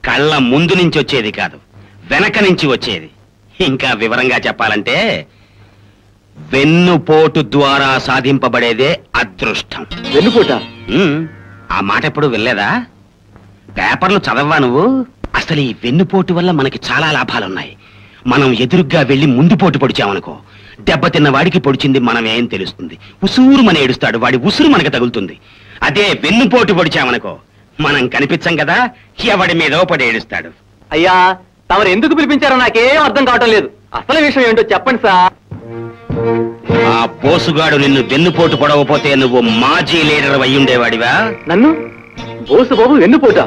కళ్ళ ముందు నుంచి వచ్చేది కాదు వెనక నుంచి వచ్చేది ఇంకా వివరంగా చెప్పాలంటే వెన్నుపోటు ద్వారా సాధింపబడేదే అదృష్టం వెన్నుపోట ఉమ్, ఆ మాట ఎప్పుడు వెళ్ళలేదా పేపర్లు చదవా నువ్వు అసలు ఈ వెన్నుపోటు వల్ల మనకి చాలా లాభాలున్నాయి మనం ఎదురుగ్గా వెళ్ళి ముందు పోటు పొడిచామనుకో దెబ్బతిన్న వాడికి పొడిచింది మనం ఏం తెలుస్తుంది ఉసూరు మన ఏడుస్తాడు వాడి ఉసురు మనకు తగులుతుంది అదే వెన్నుపోటు పొడిచామనుకో మనం కనిపించం కదా ఎవడి మీద పడి ఏడుస్తాడు అయ్యా తమరు ఎందుకు పిలిపించారో నాకేం అర్థం కావటం లేదు అసలు విషయం ఏంటో చెప్పండి సార్ ఆ బోసుగాడు నిన్ను వెన్నుపోటు పొడవపోతే నువ్వు మాజీ లీడర్ అయ్యుండేవాడివా నన్ను బోసు బాబు వెన్నుపోట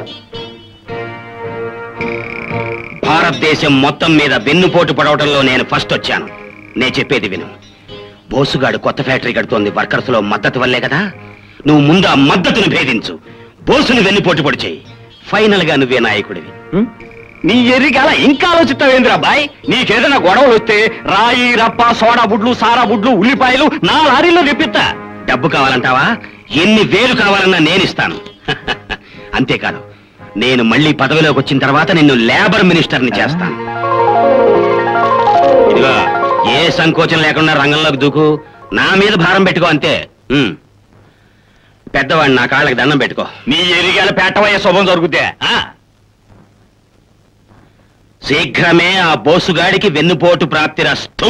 భారతదేశం మొత్తం మీద వెన్నుపోటు పడవటంలో నేను ఫస్ట్ వచ్చాను నే చెప్పేది విను బోసుగాడు కొత్త ఫ్యాక్టరీ కడుతోంది వర్కర్స్ లో మద్దతు వల్లే కదా నువ్వు ముందు ఆ మద్దతును భేదించు బోసుని వెన్నుపోటు పొడి చేయి ఫైనల్ గా నువ్వే నాయకుడివి నీ ఎర్రిగాల ఇంకా ఆలోచిస్తావేంద్రా బాయ్ నీకేదైనా గొడవలు వస్తే రాయి రప్ప సోడా బుడ్లు సారా బుడ్లు ఉల్లిపాయలు నా లారీలో తెప్పిస్తా డబ్బు కావాలంటావా ఎన్ని వేలు కావాలన్నా నేను ఇస్తాను అంతేకాదు నేను మళ్ళీ పదవిలోకి వచ్చిన తర్వాత నిన్ను లేబర్ మినిస్టర్ని చేస్తాను ఇదిగో ఏ సంకోచం లేకుండా రంగంలోకి దూకు నా మీద భారం పెట్టుకో అంతే ఉమ్. పెద్దవాడిని నా కాళ్ళకి దండం పెట్టుకో నీ ఎరిగాల పేటవయ్యే శుభం జరుగుద్దే ఆ? శీఘ్రమే ఆ బోసుగాడికి వెన్నుపోటు ప్రాప్తిరస్తూ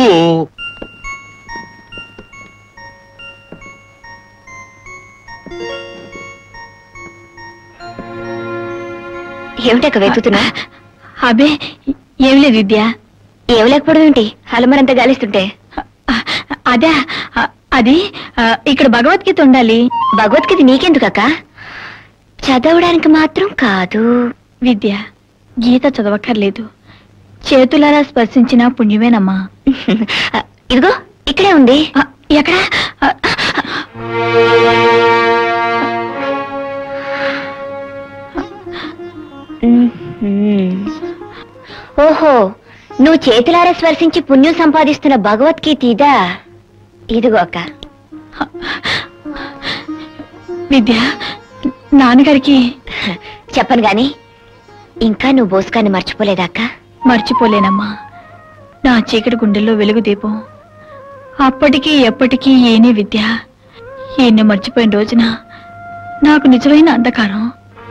ఏమిటక్క వెతుకుతున్నా అబే ఏం లేదు విద్య ఏం లేకపోవడం ఏంటి అలమరంతా గాలిస్తుంటే అదే అ- అది ఆ, ఇక్కడ భగవద్గీత ఉండాలి భగవద్గీత నీకెందుకక్క చదవడానికి మాత్రం కాదు విద్య గీత చదవక్కర్లేదు చేతులారా స్పర్శించిన పుణ్యమేనమ్మా ఇదిగో ఇక్కడే ఉంది ఆ, ఎక్కడ ఆ, మ్మ్. ఓహో నువ్వు చేతులారా స్పర్శించి పుణ్యం సంపాదిస్తున్న భగవద్గీత ఇదా ఇదిగో అక్క విద్య నాన్నగారికి చెప్పను గాని ఇంకా నువ్వు బోసుకాన్ని మర్చిపోలేదా అక్క మర్చిపోలేనమ్మా నా చీకటి గుండెల్లో వెలుగు దీపం అప్పటికీ ఎప్పటికీ ఏనే విద్య ఈయన్ని మర్చిపోయిన రోజున నాకు నిజమైన అంధకారం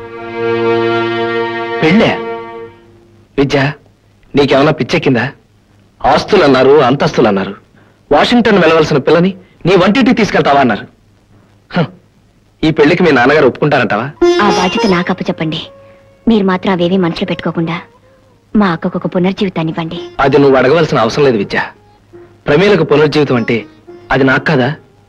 పెళ్ళే విద్య నీకేమన్నా పిచ్చెక్కిందా ఆస్తులు అన్నారు అంతస్తులు అన్నారు వాషింగ్టన్ వెళ్ళవలసిన పిల్లని నీ వంటింటికి తీసుకెళ్తావా అన్నారు హ, ఈ పెళ్లికి మీ నాన్నగారు ఒప్పుకుంటారంటావా ఆ బాధ్యత నాకు అప్పచెప్పండి మీరు మాత్రం అవేమీ మనసులో పెట్టుకోకుండా మా అక్కకు ఒక పునర్జీవితాన్ని ఇవ్వండి అది నువ్వు అడగవలసిన అవసరం లేదు విద్య ప్రమేలకు పునర్జీవితం అంటే అది నాకు కాదా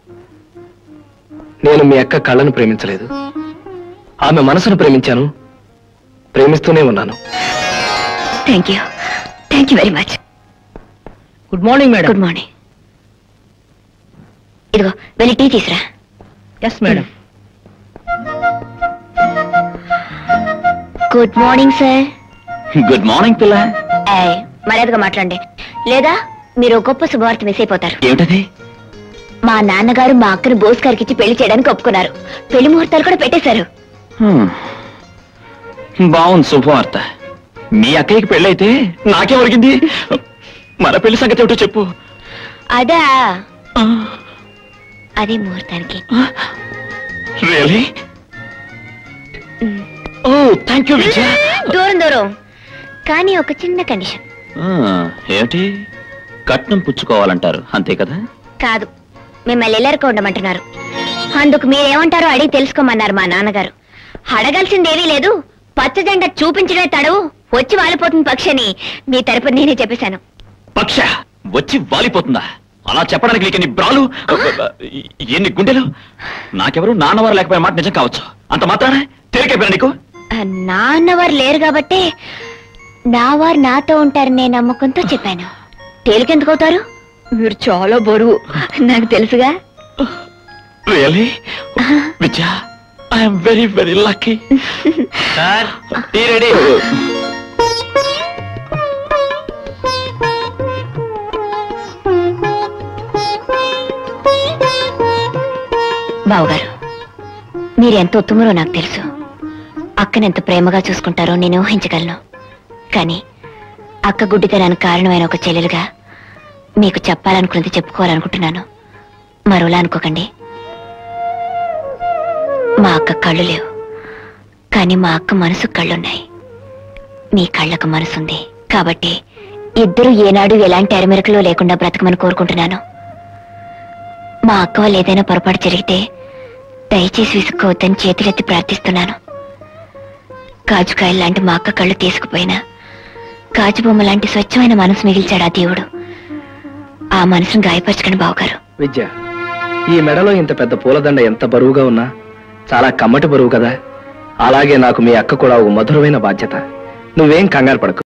నేను మీ అక్క కళ్ళను ప్రేమించలేదు ఆమె మనసును ప్రేమించాను ప్రేమిస్తూనే ఉన్నాను thank you thank you very much good morning madam good morning ఇదిగో వెళ్ళి టీ తీసురా yes madam good morning sir good morning పిల్ల ఏయ్, మర్యాదగా మాట్లాడండి లేదా మీరు ఒక గొప్ప శుభవార్త మిస్ అయిపోతారు ఏమిటది మా నాన్నగారు మా అక్కను బోస్ గారికి ఇచ్చి పెళ్లి చేయడానికి ఒప్పుకున్నారు పెళ్లి ముహూర్తాలు కూడా పెట్టేశారు బాగుంది శుభవార్త మీ అక్కయ్యకి పెళ్ళైతే నాకే ఒరిగింది మన పెళ్లి సంగతి ఏమిటో చెప్పు అదా అదే ముహూర్తానికి really oh thank you Vijaya దూరం దూరం కానీ ఒక చిన్న కండిషన్ ఏమిటి కట్నం పుచ్చుకోవాలంటారు అంతే కదా కాదు మిమ్మల్ని ఎల్లరిక ఉండమంటున్నారు అందుకు మీరేమంటారో అడిగి తెలుసుకోమన్నారు మా నాన్నగారు అడగాల్సిందేమీ లేదు పచ్చ జెండా చూపించడమే తడవు వచ్చి వాలిపోతుంది పక్షి అని మీ తరపున నేనే చెప్పేశాను పక్ష వచ్చి వాలిపోతుందా అలా చెప్పడానికి నీకు ఎన్ని బ్రాలు ఎన్ని గుండెలు నాకెవరు నాన్నవారు లేకపోయిన మాట నిజం కావచ్చు అంత మాత్రాన తేలికైపోయినా నీకు ఆ, నాన్నవారు లేరు కాబట్టి నా వారు నాతో ఉంటారనే నమ్మకంతో చెప్పాను తేలికెందుకు అవుతారు మీరు చాలా బరువు నాకు తెలుసుగా really Vidya I'm very very lucky sir tea ready బావగారు మీరు ఎంత ఉత్తమరో నాకు తెలుసు అక్కని ఎంత ప్రేమగా చూసుకుంటారో నేను ఊహించగలను కానీ అక్క గుడ్డితనానికి కారణమైన ఒక చెల్లెలుగా మీకు చెప్పాలనుకున్నది చెప్పుకోవాలనుకుంటున్నాను మరోలా అనుకోకండి మా అక్క కళ్ళు లేవు కానీ మా అక్క మనసు కళ్ళున్నాయి మీ కళ్ళకు మనసుంది కాబట్టి ఇద్దరు ఏనాడు ఎలాంటి అరమెరకలు లేకుండా బ్రతకమని కోరుకుంటున్నాను మా అక్క వల్ల ఏదైనా పొరపాటు జరిగితే దయచేసి విసుక్కోవద్దని చేతులెత్తి ప్రార్థిస్తున్నాను కాజుకాయలు లాంటి మా అక్క కళ్ళు తీసుకుపోయినా కాజుబొమ్మ లాంటి స్వచ్ఛమైన మనసు మిగిల్చాడు ఆ దేవుడు ఆ మనసును గాయపరచకండి బావగారు విద్య ఈ మెడలో ఇంత పెద్ద పూలదండ ఎంత బరువుగా ఉన్నా చాలా కమ్మటి బరువు కదా అలాగే నాకు మీ అక్క కూడా ఒక మధురమైన బాధ్యత నువ్వేం కంగారు పడకు